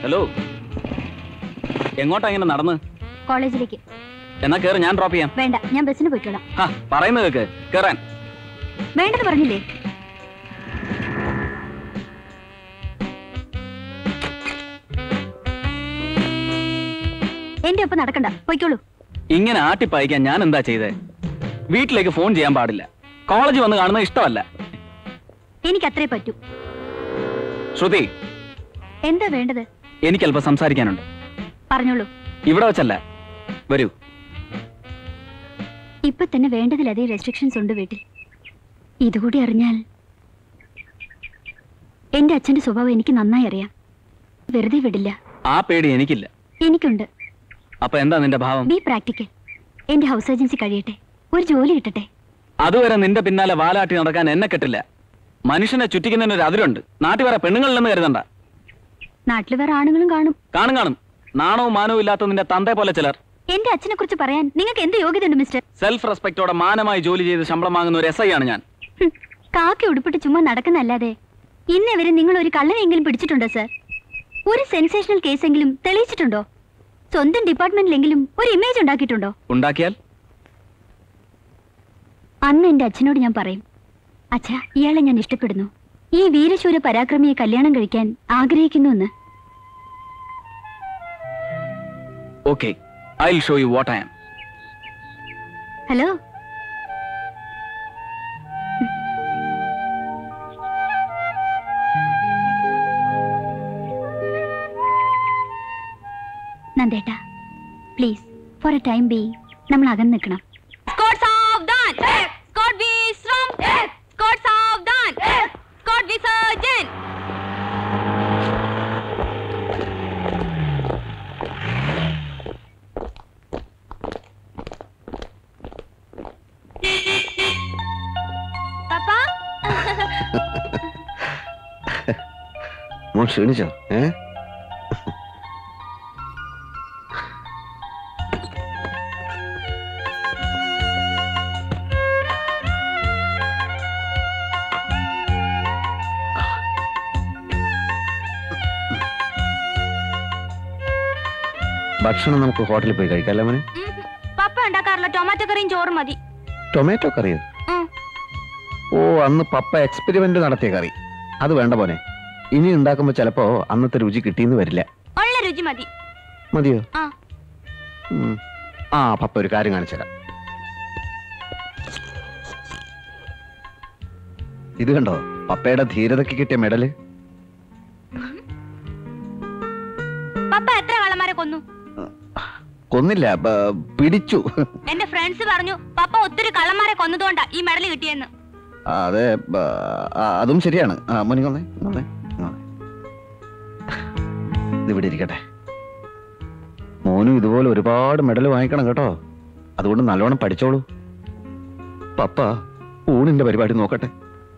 Hello എങ്ങോട്ടാ ഇങ്ങനെ നടന്ന് കോളേജിലേക്ക് എന്നാ കേറ് ഞാൻ ഡ്രോപ്പ് ചെയ്യാം വേണ്ട ഞാൻ ബസ്സിന് പോയിക്കോളാം ഹാ പറയുന്നത് കേക്ക് കേറാൻ വേണ്ടെന്ന് പറഞ്ഞില്ലേ എന്റെ ഒപ്പം നടക്കണ്ട പോയിക്കോളൂ ഇങ്ങനെ ആട്ടിപ്പായിക്കാൻ ഞാൻ എന്താ ചെയ്തേ വീട്ടിലേക്ക് ഫോൺ ചെയ്യാൻ പാടില്ല കോളേജ് വന്ന് കാണുന്നത് ഇഷ്ടമല്ല എനിക്ക് അത്രേ പറ്റൂ ശ്രുതി എന്താ വേണ്ടത് എനിക്ക് അല്പം സംസാരിക്കാനുണ്ട് പറഞ്ഞോളൂ ഇവിടെ വെച്ചല്ല വരൂ ഇപ്പൊ തന്നെ വേണ്ടതിലധികം റെസ്ട്രിക്ഷൻസ് ഉണ്ട് വീട്ടിൽ ഇതുകൂടി അറിഞ്ഞാൽ എന്റെ അച്ഛന്റെ സ്വഭാവം എനിക്ക് നന്നായി അറിയാം വെറുതെ വിടില്ല ആ പേടി എനിക്കില്ല എനിക്കുണ്ട് അപ്പൊ എന്താ നിന്റെ ഭാവം ബി പ്രാക്ടിക്കൽ എന്റെ ഹൗസ് ഏജൻസി കഴിയട്ടെ ഒരു ജോലി കിട്ടട്ടെ അതുവരെ നിന്റെ പിന്നാലെ വാലാട്ടി നടക്കാൻ എന്നെ കെട്ടില്ല മനുഷ്യനെ ചുറ്റിക്കുന്നതിന് ഒരു അതിരുണ്ട് നാട്ടിൽ വേറെ പെണ്ണുങ്ങളില്ലെന്ന് കരുതണ്ട നാട്ടിൽ വേറെ ആണുങ്ങളും കാണും കാണും കാണും നാണവും മാനവും ഇല്ലാത്ത നിന്റെ തന്തേ പോലെ ചിലർ എന്റെ അച്ഛനെ കുറിച്ച് പറയാൻ നിങ്ങൾക്ക് എന്ത് യോഗ്യതയുണ്ട് മിസ്റ്റർ സെൽഫ് റെസ്പെക്ടോടെ മാനമായി ജോലി ചെയ്ത് ശമ്പളം വാങ്ങുന്ന ഒരു എസ് ഐ ആണ് ഞാൻ ഹും, കാക്കി ഉടുപ്പിട്ട് ചുമ്മാ നടക്കുന്നല്ലാതെ ഇന്നേ വരെ നിങ്ങൾ ഒരു കള്ളനെങ്കിലും പിടിച്ചിട്ടുണ്ടോ സർ ഒരു സെൻസേഷണൽ കേസെങ്കിലും തെളിയിച്ചിട്ടുണ്ടോ സ്വന്തം ഡിപ്പാർട്ട്മെന്റിലെങ്കിലും ഒരു ഇമേജ് ഉണ്ടാക്കിയിട്ടുണ്ടോ ഉണ്ടാക്കിയാൽ അന്ന് എന്റെ അച്ഛനോട് ഞാൻ പറയും അച്ഛാ ഇയാളെ ഞാൻ ഇഷ്ടപ്പെടുന്നു ഈ വീരശൂര പരാക്രമിയെ കല്യാണം കഴിക്കാൻ ആഗ്രഹിക്കുന്നു എന്ന് okay I show you what I am hello നന്ദേട്ടാ please for a time be നമ്മൾ അകന്ന് നിൽക്കണം Scott Savdhan Scott വിശ്രം Scott Savdhan Scott visarjan പപ്പാ മോൻ ക്ഷീണിച്ചോ ഏ ഭക്ഷണം നമുക്ക് ഹോട്ടലിൽ പോയി കഴിക്കാം മോനെ പപ്പ ഉണ്ടാക്കാറില്ല ടൊമാറ്റോ കറിയും ചോറും മതി ടൊമാറ്റോ കറിയോ ഉം. ഓ അന്ന് പപ്പ എക്സ്പെരിമെന്റ് നടത്തിയ കറി അത് വേണ്ട പോനെ ഇനി ഉണ്ടാക്കുമ്പോ ചിലപ്പോ അന്നത്തെ രുചി കിട്ടിയെന്ന് വരില്ല ഉള്ള രുചി മതി മതിയോ ആ ഉം. ആ പപ്പ ഒരു കാര്യം കാണിച്ചുതരാം ഇത് കണ്ടോ പപ്പയുടെ ധീരതയ്ക്ക് കിട്ടിയ മെഡല് പപ്പ എത്ര കള്ളന്മാരെ കൊന്നു കൊന്നില്ല ബ- പിടിച്ചു എന്റെ ഫ്രണ്ട്സ് പറഞ്ഞു പപ്പ ഒത്തിരി കള്ളന്മാരെ കൊന്നതുകൊണ്ടാ ഈ മെഡൽ കിട്ടിയെന്ന് ആ, അതെ ബ- ആ, അതും ശരിയാണ് ആ മോനി കൊന്നേ കൊന്നേ ഇതിവിടെ ഇരിക്കട്ടെ മോനും ഇതുപോലെ ഒരുപാട് മെഡൽ വാങ്ങിക്കണം കേട്ടോ അതുകൊണ്ട് നല്ലോണം പഠിച്ചോളൂ പപ്പ ഊണിന്റെ പരിപാടി നോക്കട്ടെ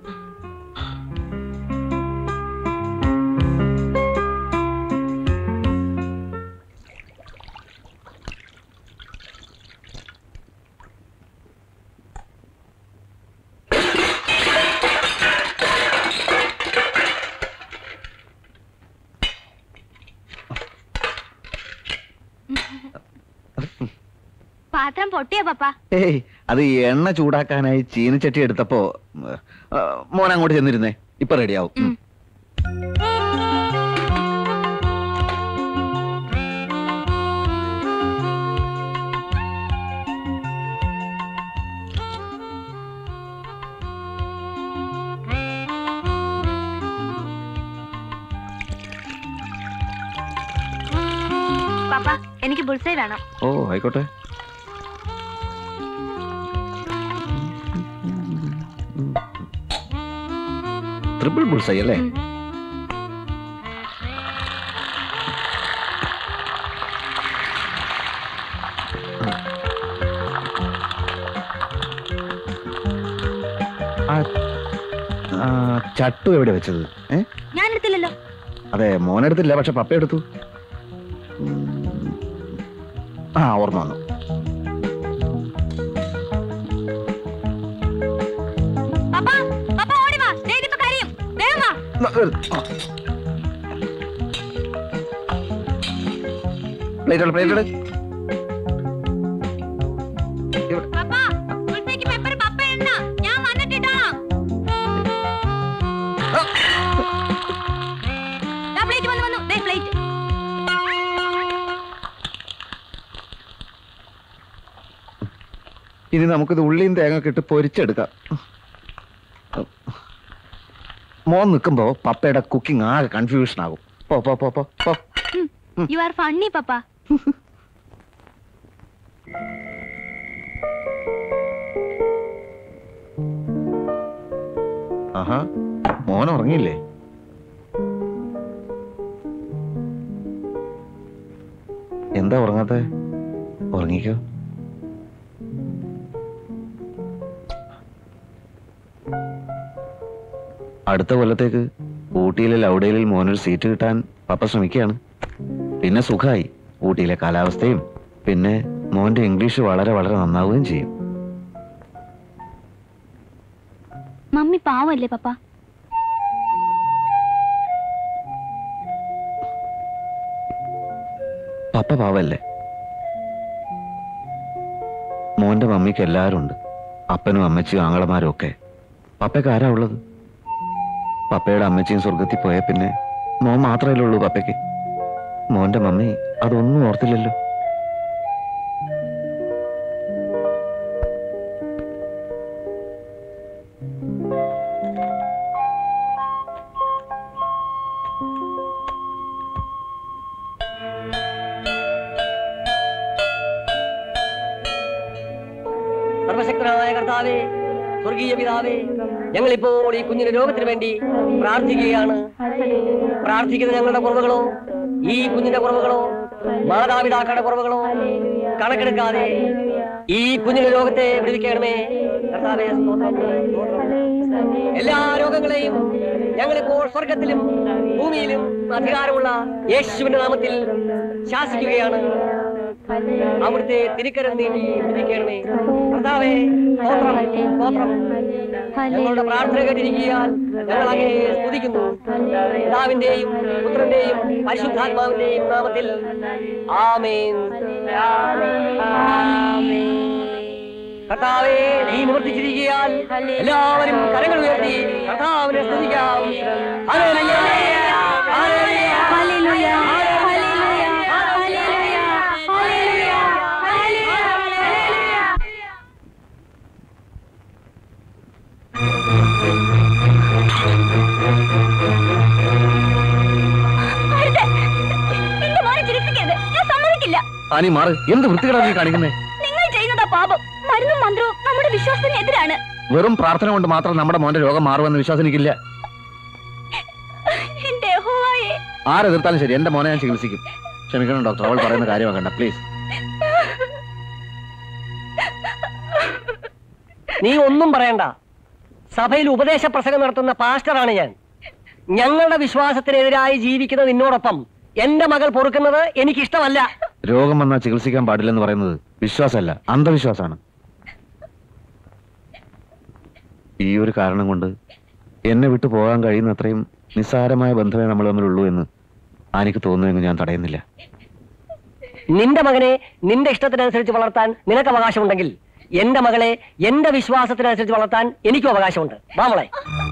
പാത്രം പൊട്ടിയോ പപ്പ ഏയ് അത് ഈ എണ്ണ ചൂടാക്കാനായി ചീനിച്ചട്ടി എടുത്തപ്പോ ഉം, ആ, മോൻ അങ്ങോട്ട് ചെന്നിരുന്നേ ഇപ്പൊ റെഡിയാവും ഉം. പപ്പ എനിക്ക് ബുൾസൈ വേണം ഓ ആയിക്കോട്ടെ ട്രിപ്പിൾ ബുൾസൈ അല്ലേ ഉം. ആ, ആ, ചട്ടു എവിടെ വെച്ചത് ഏ ഞാൻ എടുത്തില്ലല്ലോ അതെ മോനെടുത്തില്ല പക്ഷെ പപ്പ എടുത്തു ഉം. ആ ഓർമ്മ വന്നു പപ്പ പപ്പ ഓടി വാ ദേ ഇതിപ്പോ കരിയും വേഗം വാ ന- ഏ, ആ. പ്ലേറ്റ് പ്ലേറ്റ് പപ്പ ഉൾത്തേക്ക് പെപ്പർ പപ്പ എണ്ണ ഞാൻ വന്നിട്ടിട്ടോളാം പ്ലേറ്റ് വന്നു വന്നു ദേ പ്ലേറ്റ് ഇനി നമുക്കിത് ഉള്ളിയും തേങ്ങ ഇട്ട് പൊരിച്ചെടുക്കാം മോൻ നിൽക്കുമ്പോ പപ്പയുടെ കുക്കിംഗ് ആകെ കൺഫ്യൂഷൻ ആകും പോ പോ പോ പോ പോ യു ആർ ഫണ്ണി പപ്പ ആഹാ മോൻ ഉറങ്ങിയില്ലേ എന്താ ഉറങ്ങാത്തെ ഉറങ്ങിക്കോ അടുത്ത കൊല്ലത്തേക്ക് ഊട്ടിയിലെ ലൗഡേലിൽ മോനൊരു സീറ്റ് കിട്ടാൻ പപ്പ ശ്രമിക്കുകയാണ് പിന്നെ സുഖമായി ഊട്ടിയിലെ കാലാവസ്ഥയും പിന്നെ മോന്റെ ഇംഗ്ലീഷ് വളരെ വളരെ നന്നാവുകയും ചെയ്യും മമ്മി പാവല്ലേ പപ്പ പപ്പ പാവല്ലേ മോന്റെ മമ്മിക്ക് എല്ലാവരും ഉണ്ട് അപ്പനും അമ്മച്ചിയും ആങ്ങളമാരും ഒക്കെ പപ്പയ്ക്ക് ആരാ ഉള്ളത് പപ്പയുടെ അമ്മച്ചിയും സ്വർഗത്തിൽ പോയ പിന്നെ മോൻ മാത്രമല്ലേ ഉള്ളൂ പപ്പയ്ക്ക് മോന്റെ മമ്മി അതൊന്നും ഓർത്തില്ലല്ലോ സർവശക്തനായ കർത്താവേ സ്വർഗീയ പിതാവേ ഞങ്ങളിപ്പോൾ ഈ കുഞ്ഞിന്റെ രോഗത്തിന് വേണ്ടി പ്രാർത്ഥിക്കുകയാണ് പ്രാർത്ഥിക്കുന്ന ഞങ്ങളുടെ കുറവുകളോ ഈ കുഞ്ഞിന്റെ കുറവുകളോ മാതാപിതാക്കളുടെ കുറവുകളോ കണക്കെടുക്കാതെ ഈ കുഞ്ഞിന്റെ രോഗത്തെ വിടുവിക്കണമേ കർത്താവേ സ്തോത്രം, സ്തോത്രം. എല്ലാ രോഗങ്ങളെയും ഞങ്ങളിപ്പോൾ സ്വർഗത്തിലും ഭൂമിയിലും അധികാരമുള്ള യേശുവിന്റെ നാമത്തിൽ ശാസിക്കുകയാണ് അവിടുത്തെ തിരുക്കരം നീട്ടി വിധിക്കണമേ കർത്താവേ സ്തോത്രം സ്തോത്രം ഞങ്ങളുടെ പ്രാർത്ഥന കേട്ടിരിക്കാൻ ഞങ്ങൾ അങ്ങേ സ്തുതിക്കുന്നു പിതാവിന്റെയും പുത്രന്റെയും പരിശുദ്ധാത്മാവിന്റെയും നാമത്തിൽ ആമേൻ കർത്താവേ നീ നിവർത്തിച്ചിരിക്കാൻ എല്ലാവരും കരങ്ങൾ ഉയർത്തി കർത്താവിനെ സ്തുതിക്കാം hallelujah, hallelujah, hallelujah, hallelujah, hallelujah, hallelujah, hallelujah. എന്റെ മോനെ ചിരിപ്പിക്കരുത് ഞാൻ സമ്മതിക്കില്ല ആനി മാറ് എന്ത് വൃത്തികേടാ നീ കാണിക്കുന്നേ നിങ്ങൾ ചെയ്യുന്നതാ പാപം മരുന്നും മന്ത്രവും നമ്മുടെ വിശ്വാസത്തിന് എതിരാണ് വെറും പ്രാർത്ഥന കൊണ്ട് മാത്രം നമ്മുടെ മോന്റെ രോഗം മാറുമെന്ന് വിശ്വാസം എനിക്കില്ല എന്റെ യഹോവയെ ആരെതിർത്താലും ശരി എന്റെ മോനെ ഞാൻ ചികിത്സിക്കും ക്ഷമിക്കണം ഡോക്ടർ അവൾ പറയുന്ന കാര്യമാക്കണ്ട പ്ലീസ് നീ ഒന്നും പറയണ്ട സഭയിൽ ഉപദേശ പ്രസംഗം നടത്തുന്ന പാസ്റ്ററാണ് ഞാൻ ഞങ്ങളുടെ വിശ്വാസത്തിനെതിരായി ജീവിക്കുന്ന നിന്നോടൊപ്പം എന്റെ മകൾ പൊറുക്കുന്നത് എനിക്കിഷ്ടമല്ല രോഗം വന്നാൽ ചികിത്സിക്കാൻ പാടില്ലെന്ന് പറയുന്നത് വിശ്വാസമല്ല അന്ധവിശ്വാസമാണ് ഈ ഒരു കാരണം കൊണ്ട് എന്നെ വിട്ടു പോകാൻ കഴിയുന്ന അത്രയും നിസ്സാരമായ ബന്ധമേ നമ്മൾ തമ്മിലുള്ളൂ എന്ന് ആനിക്ക് തോന്നുമെന്ന് ഞാൻ തടയുന്നില്ല നിന്റെ മകനെ നിന്റെ ഇഷ്ടത്തിനനുസരിച്ച് വളർത്താൻ നിനക്ക് അവകാശമുണ്ടെങ്കിൽ എന്റെ മകളെ എന്റെ വിശ്വാസത്തിനനുസരിച്ച് വളർത്താൻ എനിക്കും അവകാശമുണ്ട് വാ മോളെ